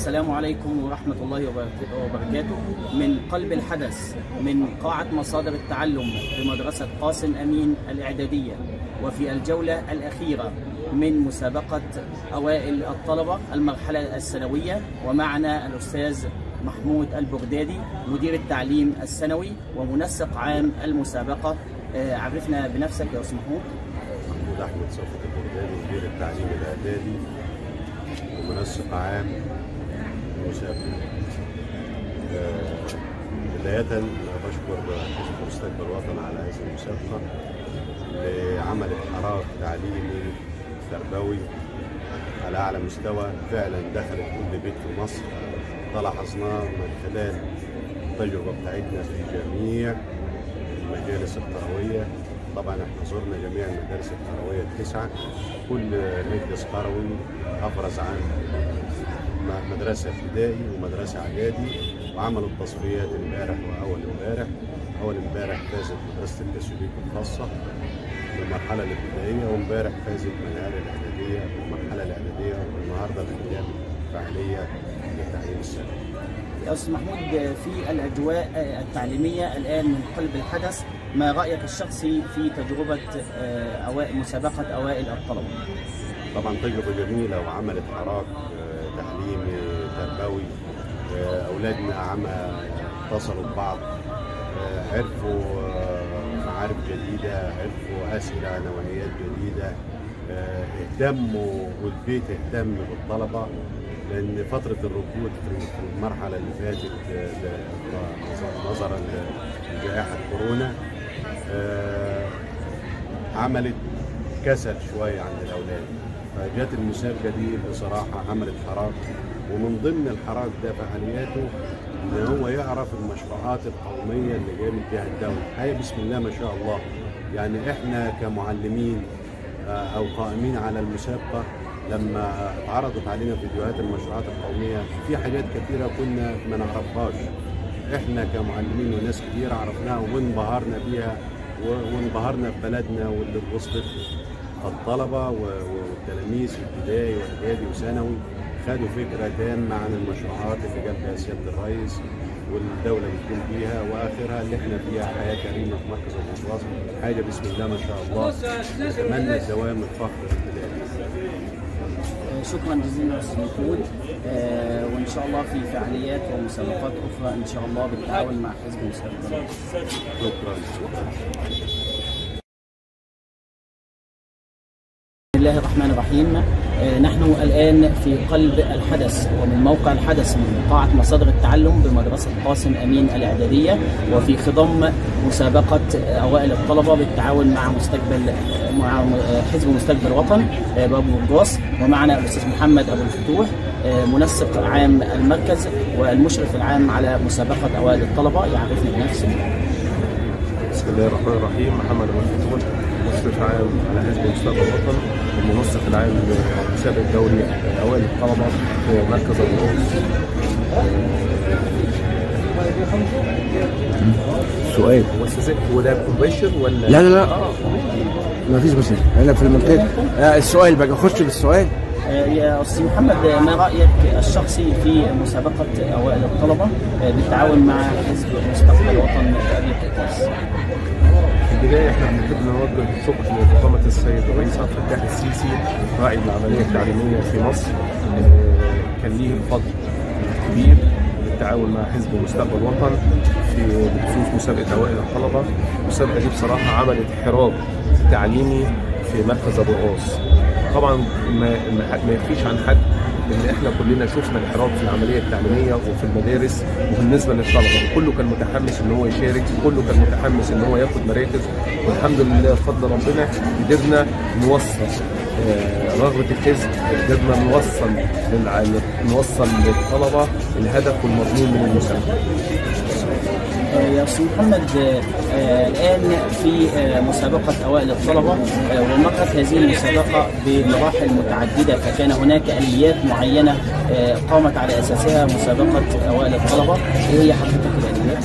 السلام عليكم ورحمة الله وبركاته من قلب الحدث من قاعة مصادر التعلم بمدرسة قاسم أمين الإعدادية وفي الجولة الأخيرة من مسابقة أوائل الطلبة المرحلة الثانوية ومعنا الأستاذ محمود البغدادي مدير التعليم الثانوي ومنسق عام المسابقة آه، عرفنا بنفسك يا أستاذ محمود محمود احمد صفوت البغدادي مدير التعليم الاعدادي ومنسق عام المسابقه. آه، بداية بشكر حزب مستقبل الوطن على هذه المسابقة اللي عملت حراك تعليمي تربوي على أعلى مستوى فعلا دخلت كل بيت في مصر ده لاحظناه من خلال التجربة بتاعتنا في جميع المجالس القروية طبعا احنا زرنا جميع المدارس القروية التسعة كل مجلس قروي أفرز عن م- مدرسة ابتدائي ومدرسة إعدادي وعملوا التصفيات امبارح وأول امبارح أول امبارح فازت مدرسة الكاثوليك الخاصة في المرحلة الابتدائية وامبارح فازت منال الإعدادية في المرحلة الإعدادية والنهاردة الأيام فعالية للتعليم الثانوي. يا أستاذ محمود في الأجواء التعليمية الآن من قلب الحدث ما رأيك الشخصي في تجربة آه، أوائل مسابقة أوائل الطلبة؟ طبعا تجربة جميلة وعملت حراك آه، تعليمي تربوي آه، أولادنا عم اتصلوا ببعض آه، عرفوا آه، معارف جديدة عرفوا أسئلة نوعيات جديدة آه، اهتموا والبيت اهتم بالطلبة لأن فترة الركود في في المرحلة اللي فاتت آه، ل- نظرا لجائحة كورونا آه، عملت كسل شويه عند الاولاد فجت المسابقه دي بصراحه عملت حراك ومن ضمن الحراك ده فعالياته ان هو يعرف المشروعات القوميه اللي جايه بها الدوله هي بسم الله ما شاء الله يعني احنا كمعلمين آه، او قائمين على المسابقه لما اتعرضت علينا فيديوهات المشروعات القوميه في حاجات كثيره كنا ما نعرفهاش احنا كمعلمين وناس كتير عرفناها وانبهرنا بيها و- وانبهرنا ببلدنا واللي وصلت فالطلبه و- و- والتلاميذ في ابتدائي واعدادي وثانوي خدوا فكره تامه عن المشروعات اللي جاب بها سياده الرئيس والدوله بتقوم بيها واخرها اللي احنا فيها حياه كريمه في مركز الوسواس حاجه بسم الله ما شاء الله نتمنى الدوام الفخر في البلاد آه، شكرا جزيلا أستاذ محمود آه، وإن شاء الله في فعاليات ومسابقات أخرى إن شاء الله بالتعاون مع حزب مستقبل شكرا بسم الله الرحمن الرحيم آه، نحن الآن في قلب الحدث ومن موقع الحدث من قاعة مصادر التعلم بمدرسة قاسم أمين الإعدادية وفي خضم مسابقة أوائل الطلبة بالتعاون مع مستقبل مع حزب مستقبل وطن آه، بابو الجواس ومعنا الأستاذ محمد أبو الفتوح آه، منسق عام المركز والمشرف العام على مسابقة أوائل الطلبة يعرفنا بنفسه بسم الله الرحمن الرحيم محمد ابو الفتوح مشرف عام على حزب مستقبل الوطن والمنسق العام لمسابقه دوري اوائل الطلبه في مركز الرؤوس سؤال هو استاذ هو ده مباشر ولا لا لا لا ما فيش مشكله انا في المنطقه آه، السؤال بقى اخش بالسؤال آه، يا أستاذ محمد آه، ما رأيك الشخصي في مسابقة أوائل الطلبة آه، بالتعاون مع حزب مستقبل وطن تأبية القاس؟ في البدايه احنا بنحب نوجه الشكر لفخامه السيد الرئيس عبد الفتاح السيسي راعي العمليه التعليميه في مصر آه، كان ليه الفضل الكبير بالتعاون مع حزب مستقبل وطن في بخصوص مسابقه اوائل الطلبه المسابقه دي بصراحه عملت حراك تعليمي في مركز الرؤاس طبعا ما ما ما يخفيش عن حد ان احنا كلنا شفنا الحراك في العمليه التعليميه وفي المدارس وبالنسبه للطلبه كله كان متحمس ان هو يشارك كله كان متحمس ان هو ياخد مراكز والحمد لله بفضل ربنا قدرنا نوصل آه، رغبه الحزب قدرنا نوصل للع... نوصل للطلبه الهدف والمضمون من المسابقه آه، يا أستاذ محمد آه، آه، الآن في آه، مسابقة أوائل الطلبة آه، ومرت هذه المسابقة بمراحل متعددة فكان هناك آليات معينة آه، قامت على أساسها مسابقة أوائل الطلبة إيه هي حضرتك الآليات؟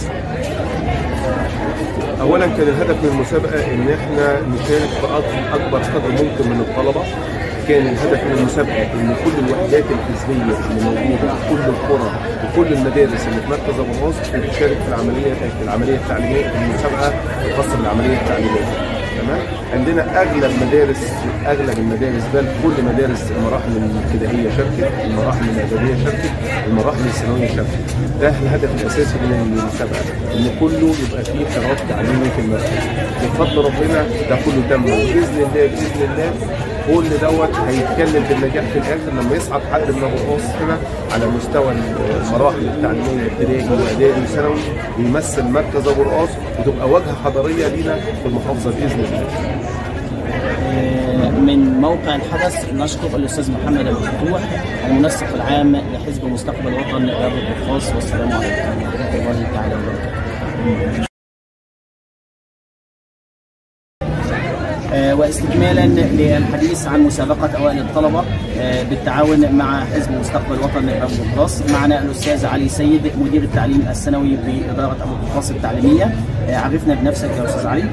اولا كان الهدف من المسابقه ان احنا نشارك باكبر قدر ممكن من الطلبه كان الهدف من المسابقه ان كل الوحدات الحزبيه اللي موجوده في كل القرى وكل المدارس اللي في مركز ابو الراس تشارك في العمليه في العمليه التعليميه في المسابقه الخاصه بالعمليه التعليميه تمام عندنا اغلب مدارس اغلب المدارس بل كل مدارس المراحل الابتدائيه شاركت المراحل الاعداديه شاركت المراحل الثانويه شاركت ده الهدف الاساسي من المسابقه ان كله يبقى فيه حراك تعليمي في المركز بفضل ربنا ده كله تم باذن الله باذن الله كل دوت هيتكلم بالنجاح في الاخر لما يصعد حد من ابو القاص هنا على مستوى المراحل التعليميه ابتدائي واعدادي وثانوي ويمثل مركز ابو القاص وتبقى واجهه حضاريه لينا في المحافظه باذن الله. آه، من موقع الحدث نشكر الاستاذ محمد ابو الفتوح المنسق العام لحزب مستقبل وطن باب الخاص والسلام عليكم ورحمه الله تعالى وبركاته. آه، واستكمالا للحديث عن مسابقة أوائل الطلبة آه، بالتعاون مع حزب مستقبل وطن أبو القاص معنا الأستاذ علي سيد مدير التعليم الثانوي بإدارة أبو القاص التعليمية آه، عرفنا بنفسك يا أستاذ علي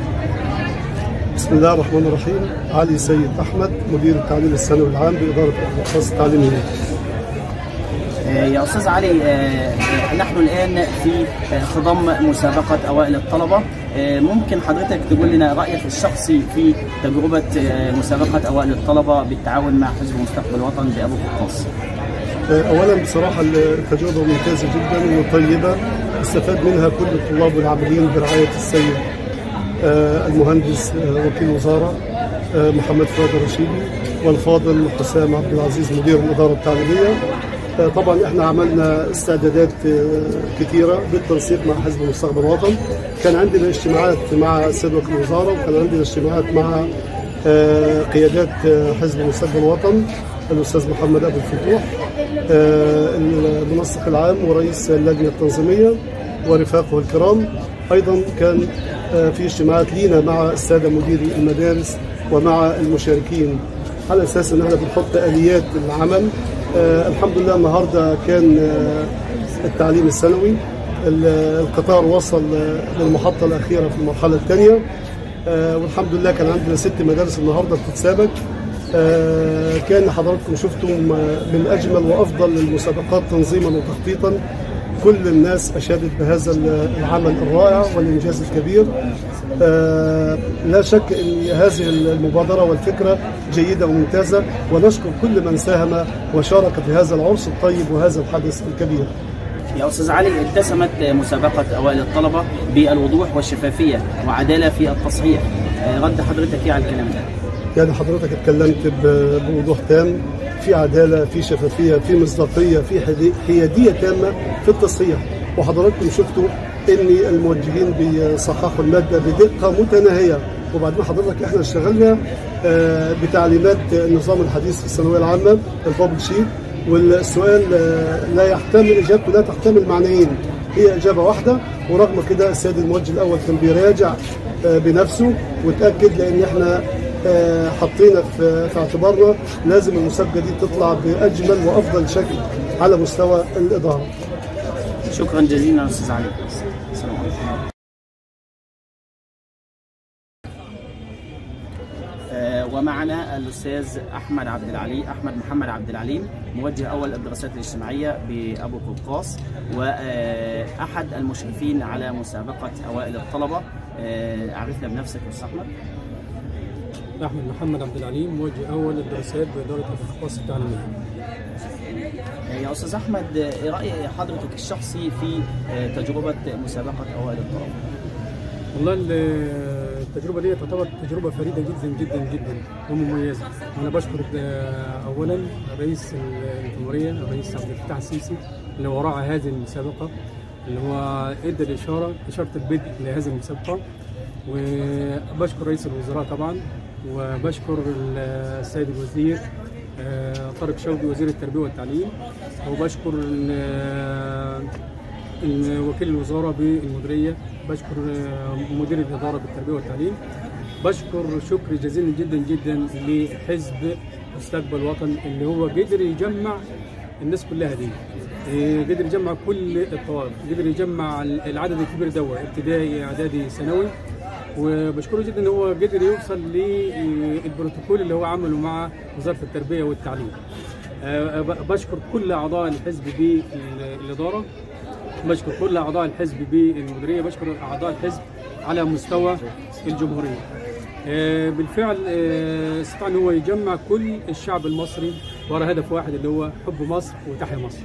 بسم الله الرحمن الرحيم علي سيد احمد مدير التعليم الثانوي العام باداره الخاص التعليميه آه، يا أستاذ علي آه، آه، نحن الآن في آه، خضم مسابقة أوائل الطلبة آه، ممكن حضرتك تقول لنا رأيك الشخصي في تجربة آه، مسابقة أوائل الطلبة بالتعاون مع حزب مستقبل وطن بأبو القاص اولا بصراحه التجربه ممتازه جدا وطيبه استفاد منها كل الطلاب والعاملين برعايه السيد آه، المهندس آه، وكيل وزاره آه، محمد فؤاد الرشيدي والفاضل حسام عبد العزيز مدير الاداره التعليميه آه، طبعا احنا عملنا استعدادات آه، كثيره بالتنسيق مع حزب مستقبل الوطن كان عندنا اجتماعات مع السيد وكيل الوزاره وكان عندنا اجتماعات مع آه، قيادات آه، حزب مستقبل الوطن الاستاذ محمد ابو الفتوح آه، المنسق العام ورئيس اللجنه التنظيميه ورفاقه الكرام ايضا كان آه، في اجتماعات لينا مع الساده مديري المدارس ومع المشاركين على اساس ان احنا بنحط اليات العمل آه، الحمد لله النهارده كان آه، التعليم الثانوي ال- القطار وصل آه، للمحطه الاخيره في المرحله الثانيه آه، والحمد لله كان عندنا ست مدارس النهارده بتتسابق آه، كان حضراتكم شفتم آه، من اجمل وافضل المسابقات تنظيما وتخطيطا كل الناس اشادت بهذا العمل الرائع والانجاز الكبير آه، لا شك ان هذه المبادره والفكره جيده وممتازه ونشكر كل من ساهم وشارك في هذا العرس الطيب وهذا الحدث الكبير يا أستاذ علي اتسمت مسابقة أوائل الطلبة بالوضوح والشفافية وعدالة في التصحيح آه، رد حضرتك إيه على الكلام ده؟ يعني حضرتك اتكلمت ب- بوضوح تام في عداله في شفافيه في مصداقيه في حدي- حياديه تامه في التصحيح وحضراتكم شفتوا ان الموجهين بيصححوا الماده بدقه متناهيه وبعدين حضرتك احنا اشتغلنا آه، بتعليمات النظام الحديث في الثانويه العامه البابل شيت والسؤال آه، لا يحتمل اجابته لا تحتمل معنيين هي اجابه واحده ورغم كده السيد الموجه الاول كان بيراجع آه، بنفسه وتاكد لان احنا آه، حطينا في في اعتبارنا لازم المسابقه دي تطلع باجمل وافضل شكل على مستوى الاداره. شكرا جزيلا يا أستاذ علي السلام عليكم آه، ومعنا الاستاذ احمد عبد العلي احمد محمد عبد العليم موجه اول الدراسات الاجتماعيه بابو قوقاص واحد المشرفين على مسابقه اوائل الطلبه آه، عرفنا بنفسك يا استاذ احمد احمد محمد عبد العليم موجه اول الدراسات باداره الخاص التعليميه آه، يا استاذ احمد آه، ايه راي حضرتك الشخصي في آه، تجربه مسابقه اوائل الطلبه والله ال- التجربه دي تعتبر تجربه فريده جدا جدا جدا ومميزه انا بشكر آه، اولا رئيس الجمهوريه الرئيس عبد الفتاح السيسي اللي هو راعى هذه المسابقه اللي هو ادى الاشاره اشاره البدء لهذه المسابقه وبشكر رئيس الوزراء طبعا وبشكر السيد الوزير آه، طارق شوقي وزير التربيه والتعليم وبشكر ال- ال- وكيل الوزاره بالمديريه بشكر آه، مدير الاداره بالتربيه والتعليم بشكر شكر جزيل جدا جدا لحزب مستقبل وطن اللي هو قدر يجمع الناس كلها دي إيه، قدر يجمع كل الطوائف قدر يجمع العدد الكبير ده ابتدائي اعدادي ثانوي وبشكره جدا ان هو قدر يوصل للبروتوكول اللي هو عمله مع وزاره التربيه والتعليم. آه، ب- بشكر كل اعضاء الحزب بالاداره بشكر كل اعضاء الحزب بالمديريه بشكر اعضاء الحزب على مستوى الجمهوريه. آه، بالفعل آه، استطاع ان هو يجمع كل الشعب المصري وراء هدف واحد اللي هو حب مصر وتحيا مصر.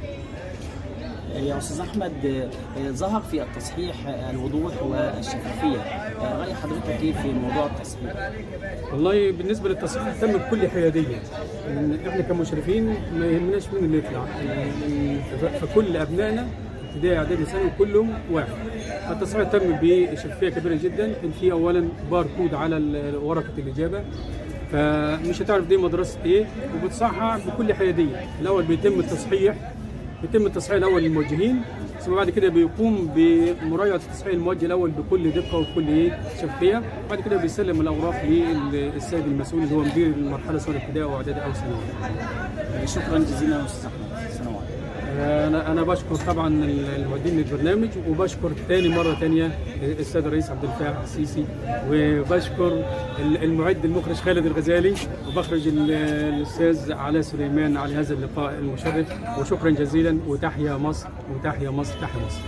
يا استاذ احمد آه، ظهر في التصحيح آه، الوضوح والشفافيه آه، راي حضرتك ايه في موضوع التصحيح والله بالنسبه للتصحيح تم بكل حياديه إن احنا كمشرفين ما يهمناش مين اللي يطلع ف- فكل ابنائنا ابتدائي اعدادي ثانوي كلهم واحد التصحيح تم بشفافيه كبيره جدا كان في اولا باركود على ال- ورقه الاجابه فمش هتعرف دي مدرسه ايه وبتصحح بكل حياديه الاول بيتم التصحيح بيتم التصحيح الاول للموجهين ثم بعد كده بيقوم بمراجعه التصحيح الموجه الاول بكل دقه وبكل ايه شفافيه بعد كده بيسلم الاوراق للسيد المسؤول اللي هو مدير المرحله سواء ابتدائي او اعدادي او ثانوي آه، شكرا جزيلا يا استاذ احمد السلام عليكم انا انا بشكر طبعا المعدين للبرنامج وبشكر تاني مره تانية السيد الرئيس عبد الفتاح السيسي وبشكر المعد المخرج خالد الغزالي وبخرج ال- الاستاذ علاء سليمان على هذا اللقاء المشرف وشكرا جزيلا وتحيا مصر وتحيا مصر تحيا مصر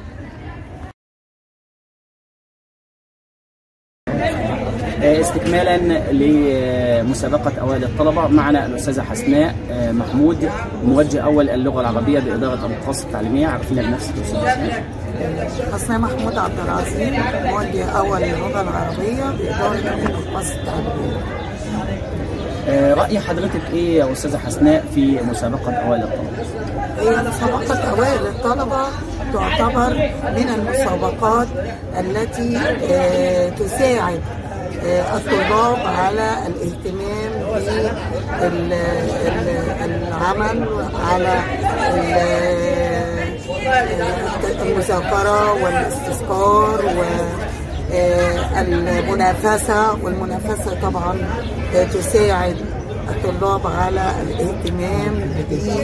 آه، استكمالا لمسابقة أوائل الطلبة معنا الأستاذة حسناء آه، محمود موجه أول اللغة العربية بإدارة الأبحاث التعليمية عرفينا بنفسك يا أستاذة حسناء حسناء محمود عبد العظيم موجه اول اللغه العربيه باداره القصص التعليميه آه، رأي حضرتك إيه يا أستاذة حسناء في مسابقة أوائل الطلبة؟ هي مسابقه اوائل الطلبه تعتبر من المسابقات التي آه، تساعد آه، الطلاب على الاهتمام بالعمل على ال- المذاكرة والاستذكار والمنافسة والمنافسة طبعا آه، تساعد الطلاب على الاهتمام بال-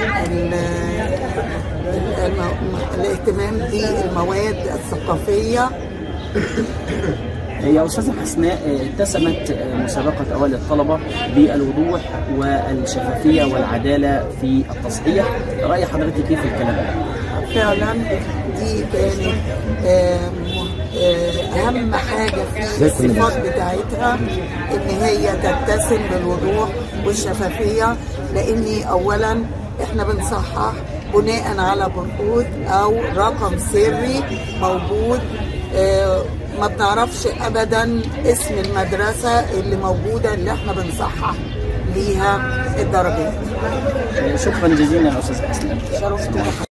الم- الاهتمام بالمواد الثقافية يا أستاذة حسناء آه، اتسمت آه، مسابقة أوائل الطلبة بالوضوح والشفافية والعدالة في التصحيح رأي حضرتك إيه في الكلام ده؟ فعلا دي كانت آم، آه، اهم حاجه في الصفات بتاعتها ان هي تتسم بالوضوح والشفافيه لاني اولا احنا بنصحح بناء على برقود او رقم سري موجود آه، ما بنعرفش ابدا اسم المدرسه اللي موجوده اللي احنا بنصحح ليها الدرجات آه، شكرا جزيلا يا أستاذة حسناء شرفتوا